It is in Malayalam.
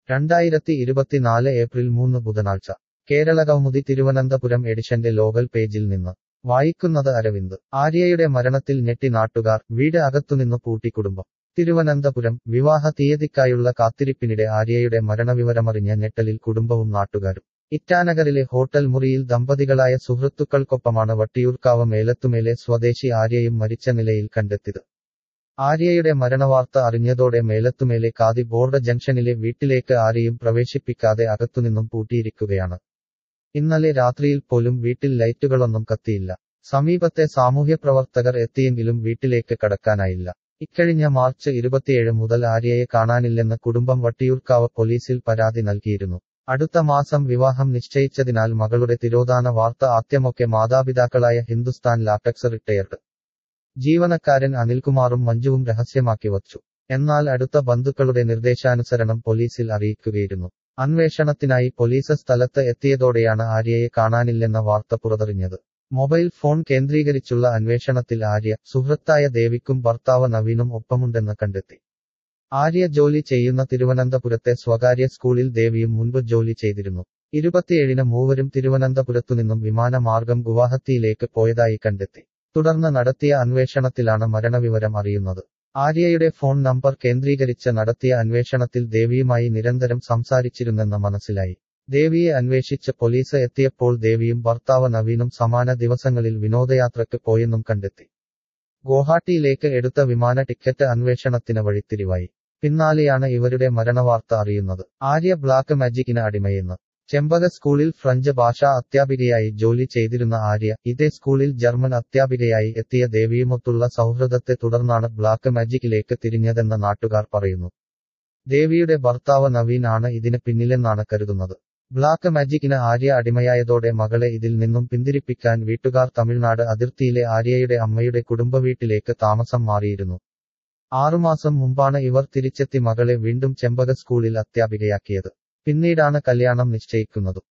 രണ്ടായിരത്തി ഇരുപത്തിനാല് ഏപ്രിൽ മൂന്ന് ബുധനാഴ്ച കേരളകൗമുദി തിരുവനന്തപുരം എഡിഷന്റെ ലോകൽ പേജിൽ നിന്ന് വായിക്കുന്നത് അരവിന്ദ് ആര്യയുടെ മരണത്തിൽ ഞെട്ടി നാട്ടുകാർ വീട് അകത്തുനിന്ന് പൂട്ടി കുടുംബം തിരുവനന്തപുരം വിവാഹ തീയതിക്കായുള്ള കാത്തിരിപ്പിനിടെ ആര്യയുടെ മരണവിവരമറിഞ്ഞ ഞെട്ടലിൽ കുടുംബവും നാട്ടുകാരും ഇറ്റാനഗറിലെ ഹോട്ടൽ മുറിയിൽ ദമ്പതികളായ സുഹൃത്തുക്കൾക്കൊപ്പമാണ് വട്ടിയൂർക്കാവ് മേലത്തുമേലെ സ്വദേശി ആര്യയും മരിച്ച നിലയിൽ കണ്ടെത്തിയത് ആര്യയുടെ മരണവാർത്ത അറിഞ്ഞതോടെ മേലത്തുമേലെ കാതി ബോർഡ് ജംഗ്ഷനിലെ വീട്ടിലേക്ക് ആരെയും പ്രവേശിപ്പിക്കാതെ അകത്തുനിന്നും പൂട്ടിയിരിക്കുകയാണ് ഇന്നലെ രാത്രിയിൽ പോലും വീട്ടിൽ ലൈറ്റുകളൊന്നും കത്തിയില്ല സമീപത്തെ സാമൂഹ്യപ്രവർത്തകർ എത്തിയെങ്കിലും വീട്ടിലേക്ക് കടക്കാനായില്ല ഇക്കഴിഞ്ഞ മാർച്ച് ഇരുപത്തിയേഴ് മുതൽ ആര്യയെ കാണാനില്ലെന്ന് കുടുംബം വട്ടിയൂർക്കാവ് പോലീസിൽ പരാതി നൽകിയിരുന്നു അടുത്ത മാസം വിവാഹം നിശ്ചയിച്ചതിനാൽ മകളുടെ തിരോധാന വാർത്ത ആദ്യമൊക്കെ മാതാപിതാക്കളായ ഹിന്ദുസ്ഥാൻ ലാറ്റക്സ് റിട്ടയർഡ് ജീവനക്കാരൻ അനിൽകുമാറും മഞ്ജുവും രഹസ്യമാക്കി വച്ചു എന്നാൽ അടുത്ത ബന്ധുക്കളുടെ നിർദ്ദേശാനുസരണം പോലീസിൽ അറിയിക്കുകയായിരുന്നു അന്വേഷണത്തിനായി പോലീസ് സ്ഥലത്ത് എത്തിയതോടെയാണ് ആര്യയെ കാണാനില്ലെന്ന വാർത്ത പുറത്തറിഞ്ഞത് മൊബൈൽ ഫോൺ കേന്ദ്രീകരിച്ചുള്ള അന്വേഷണത്തിൽ ആര്യ സുഹൃത്തായ ദേവിക്കും ഭർത്താവ് നവീനും ഒപ്പമുണ്ടെന്ന് കണ്ടെത്തി ആര്യ ജോലി ചെയ്യുന്ന തിരുവനന്തപുരത്തെ സ്വകാര്യ സ്കൂളിൽ ദേവിയും മുൻപ് ജോലി ചെയ്തിരുന്നു ഇരുപത്തിയേഴിന് മൂവരും തിരുവനന്തപുരത്തുനിന്നും വിമാനമാർഗം ഗുവാഹത്തിയിലേക്ക് പോയതായി കണ്ടെത്തി തുടർന്ന് നടത്തിയ അന്വേഷണത്തിലാണ് മരണവിവരം അറിയുന്നത് ആര്യയുടെ ഫോൺ നമ്പർ കേന്ദ്രീകരിച്ച് നടത്തിയ അന്വേഷണത്തിൽ ദേവിയുമായി നിരന്തരം സംസാരിച്ചിരുന്നെന്ന് മനസ്സിലായി ദേവിയെ അന്വേഷിച്ച് പോലീസ് എത്തിയപ്പോൾ ദേവിയും ഭർത്താവ് നവീനും സമാന ദിവസങ്ങളിൽ വിനോദയാത്രയ്ക്ക് പോയെന്നും കണ്ടെത്തി ഗുവാഹട്ടിയിലേക്ക് എടുത്ത വിമാന ടിക്കറ്റ് അന്വേഷണത്തിന് വഴിത്തിരിവായി പിന്നാലെയാണ് ഇവരുടെ മരണവാർത്ത അറിയുന്നത് ആര്യ ബ്ലാക്ക് മാജിക്കിന് അടിമയെന്ന് ചെമ്പക സ്കൂളിൽ ഫ്രഞ്ച് ഭാഷാ അധ്യാപികയായി ജോലി ചെയ്തിരുന്ന ആര്യ ഇതേ സ്കൂളിൽ ജർമ്മൻ അധ്യാപികയായി എത്തിയ ദേവിയുമൊത്തുള്ള സൗഹൃദത്തെ തുടർന്നാണ് ബ്ലാക്ക് മാജിക്കിലേക്ക് തിരിഞ്ഞതെന്ന് നാട്ടുകാർ പറയുന്നു ദേവിയുടെ ഭർത്താവ് നവീൻ ആണ് ഇതിന് പിന്നിലെന്നാണ് കരുതുന്നത് ബ്ലാക്ക് മാജിക്കിന് ആര്യ അടിമയായതോടെ മകളെ ഇതിൽ നിന്നും പിന്തിരിപ്പിക്കാൻ വീട്ടുകാർ തമിഴ്നാട് അതിർത്തിയിലെ ആര്യയുടെ അമ്മയുടെ കുടുംബവീട്ടിലേക്ക് താമസം മാറിയിരുന്നു ആറുമാസം മുമ്പാണ് ഇവർ തിരിച്ചെത്തി മകളെ വീണ്ടും ചെമ്പക സ്കൂളിൽ അധ്യാപികയാക്കിയത് പിന്നീടാണ് കല്യാണം നിശ്ചയിക്കുന്നതും